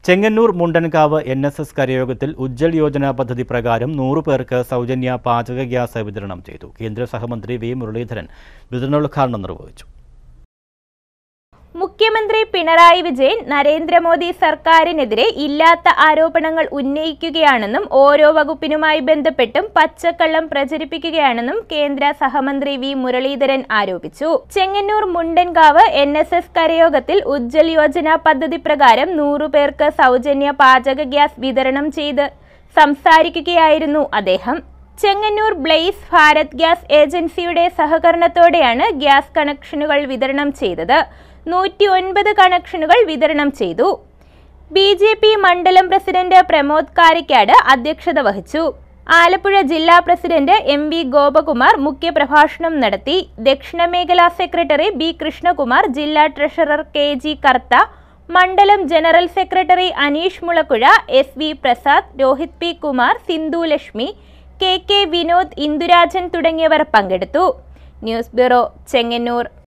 Chengannur Mundankavu N S S കരയോഗത്തിൽ ഉജ്ജൽ യോജന പദ്ധതി പ്രകാരം നൂറ് പേർക്ക് സൗജന്യ പാചക ഗ്യാസ് വിതരണം ചെയ്തു കേന്ദ്ര സഹമന്ത്രി വി മുരളീധരൻ വിതരണോദ്ഘാടനം നിർവഹിച്ചു മുഖ്യമന്ത്രി പിണറായി വിജയൻ നരേന്ദ്രമോദി സർക്കാരിനെതിരെ ഇല്ലാത്ത ആരോപണങ്ങൾ ഉന്നയിക്കുകയാണെന്നും ഓരോ വകുപ്പിനുമായി ബന്ധപ്പെട്ടും പച്ചക്കള്ളം പ്രചരിപ്പിക്കുകയാണെന്നും കേന്ദ്ര സഹമന്ത്രി വി മുരളീധരൻ ആരോപിച്ചു Chengannur Mundankavu N S S കരയോഗത്തിൽ ഉജ്ജൽ യോജന പദ്ധതി പ്രകാരം നൂറു പേർക്ക് സൗജന്യ പാചക ഗ്യാസ് വിതരണം ചെയ്ത് സംസാരിക്കുകയായിരുന്നു അദ്ദേഹം ചെങ്ങന്നൂർ ബ്ലെയ്സ് ഭാരത് ഗ്യാസ് ഏജൻസിയുടെ സഹകരണത്തോടെയാണ് ഗ്യാസ് കണക്ഷനുകൾ വിതരണം ചെയ്തത് നൂറ്റി ഒൻപത് കണക്ഷനുകൾ വിതരണം ചെയ്തു ബി ജെ പി മണ്ഡലം പ്രസിഡന്റ് പ്രമോദ് കാരിക്കാട് അധ്യക്ഷത വഹിച്ചു ആലപ്പുഴ ജില്ലാ പ്രസിഡന്റ് എം വി ഗോപകുമാർ മുഖ്യപ്രഭാഷണം നടത്തി ദക്ഷിണ മേഖലാ സെക്രട്ടറി ബി കൃഷ്ണകുമാർ ജില്ലാ ട്രഷറർ കെ ജി കർത്ത മണ്ഡലം general secretary Aneesh Mulakuzha S V Prasad Rohit P Kumar Sindhu Lakshmi K K Vinod Indurajan തുടങ്ങിയവർ പങ്കെടുത്തു ന്യൂസ് ബ്യൂറോ ചെങ്ങന്നൂർ